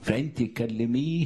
فانت كلميه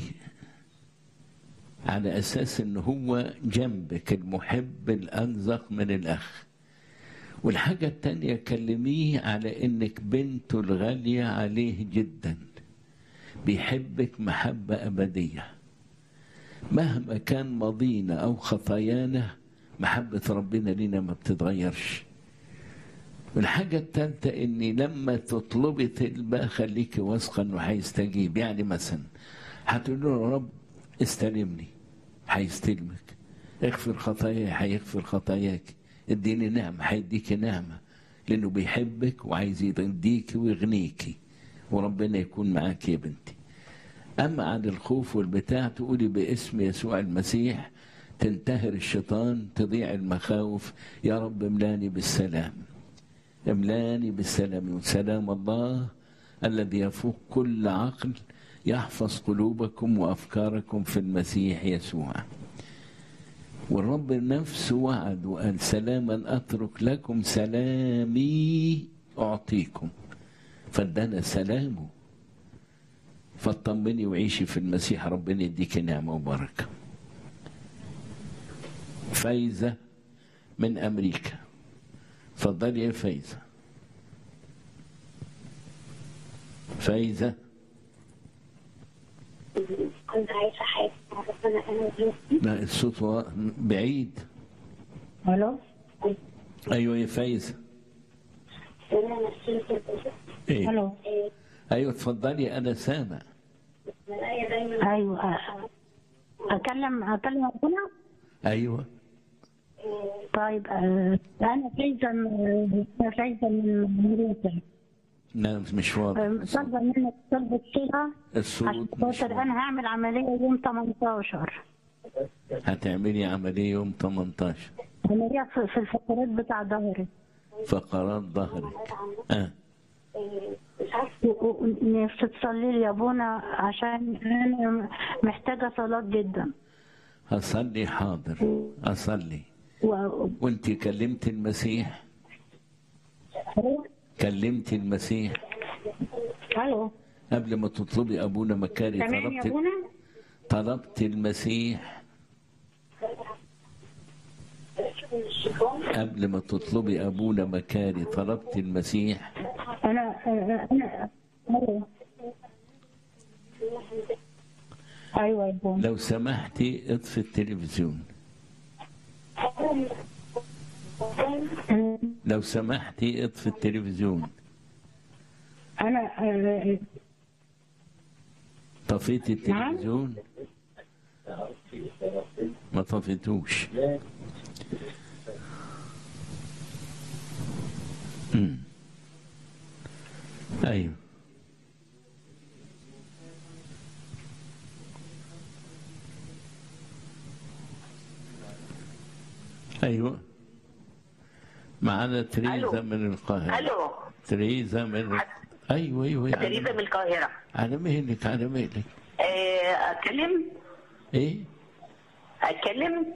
على اساس ان هو جنبك المحب الانزق من الاخ والحاجة التانية كلميه على انك بنته الغالية عليه جدا بيحبك محبة ابدية مهما كان ماضينا او خطايانا محبة ربنا لنا ما بتتغيرش والحاجة الثالثة إني لما تطلبي طلبة خليكي واثقة إنه هيستجيب، يعني مثلا هتقول له يا رب استلمني هيستلمك، اغفر خطاياي هيغفر خطاياك، اديني نعمة هيديكي نعمة، لأنه بيحبك وعايز يديكي ويغنيكي، وربنا يكون معاك يا بنتي. أما عن الخوف والبتاع تقولي باسم يسوع المسيح تنتهر الشيطان تضيع المخاوف يا رب املاني بالسلام املاني بالسلام وسلام الله الذي يفوق كل عقل يحفظ قلوبكم وافكاركم في المسيح يسوع والرب نفسه وعد وقال سلاما اترك لكم سلامي اعطيكم فادانا سلامه فاطمني وعيشي في المسيح ربنا يديك نعمه وبركه فايزه من امريكا اتفضلي يا فايزة فايزة كنت عايشة حياتي مع ربنا أنا وزوجتي لا الصوت وا- بعيد ألو ايوه يا فايزة أنا نفسيتي كويسة ايه ألو إيه، ايوه اتفضلي انا سامع ملاقية دايما ايوه اكلم اكلم ربنا ايوه طيب آه، انا فايزه من- انا فايزه من امريكا لا مش واضح آه، طالبه منك طلبة كده الصوت عشان مش خاطر واضح. انا هعمل عمليه يوم 18 هتعملي عملية يوم 18 عمليه في في الفقرات بتاع ظهري فقرات ظهرك اه إيه، مش عارفة و- و- نفسي تصلي لي يا ابونا عشان انا محتاجه صلاه جدا هصلي حاضر اصلي و... وانت كلمت المسيح كلمت المسيح الو قبل ما تطلبي ابونا مكاري سامعني يا طلبت ابونا طلبت المسيح قبل ما تطلبي ابونا مكاري طلبت المسيح انا انا انا الو ايوه يا ابونا لو سمحتي اطفي التلفزيون لو سمحتي اطفي التلفزيون انا آه، طفيتي التلفزيون ما طفيتوش أمم. ايوه ايوه معانا تريزا ألو. من القاهره الو تريزا من ايوه ايوه تريزا من القاهره على مهلك على مهلك آه، اتكلم ايه اتكلم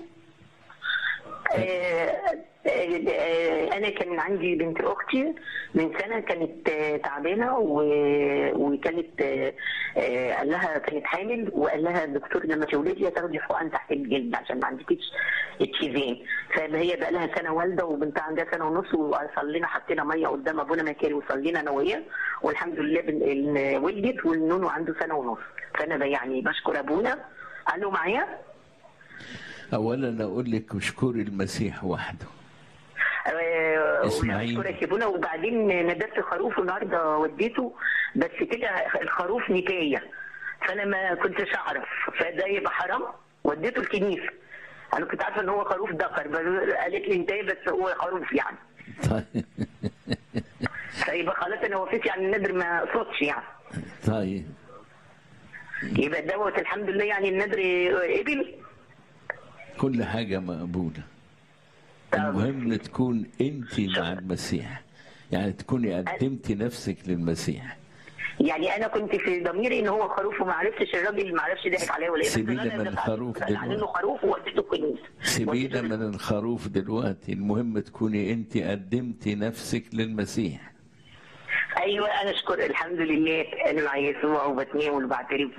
آه، آه، آه، انا كان عندي بنت اختي من سنه كانت آه، تعبانه و- وكانت آه، آه، قال لها كانت حامل وقال لها الدكتور لما تولدي هتاخدي حقن تحت الجلد عشان ما عندكيش اتشيفين فهي بقى لها سنه والده وبنتها عندها سنه ونص وصلينا حطينا ميه قدام ابونا مكاري وصلينا انا وهي والحمد لله بن- ال- ولدت والنونو عنده سنه ونص فانا ب- يعني بشكر ابونا الو معايا اولا اقول لك اشكري المسيح وحده آه، اسماعيل. واشكرك يا بونا وبعدين ندبت خروف النهارده وديته بس طلع الخروف نتايه فانا ما كنتش اعرف فده يبقى حرام وديته الكنيسه انا كنت عارفه ان هو خروف ذكر بس قالت لي نتايه بس هو خروف يعني طيب فيبقى خلاص انا وفيت يعني النذر ما صوتش يعني طيب يبقى دوت الحمد لله يعني النذر قبل كل حاجه مقبوله المهم تكون انت مع المسيح يعني تكوني قدمتي نفسك للمسيح يعني انا كنت في ضميري ان هو خروف وما عرفتش الراجل ما عرفش ضحك عليا ولا ايه بس سيبينا أنا من دفعت. الخروف قال دلوقتي. انه خروف ووديته الكنيسه سيبينا وديته من الخروف دلوقتي المهم تكوني انت قدمتي نفسك للمسيح ايوه انا اشكر الحمد لله انا مع يسوع وبتناول وبعترف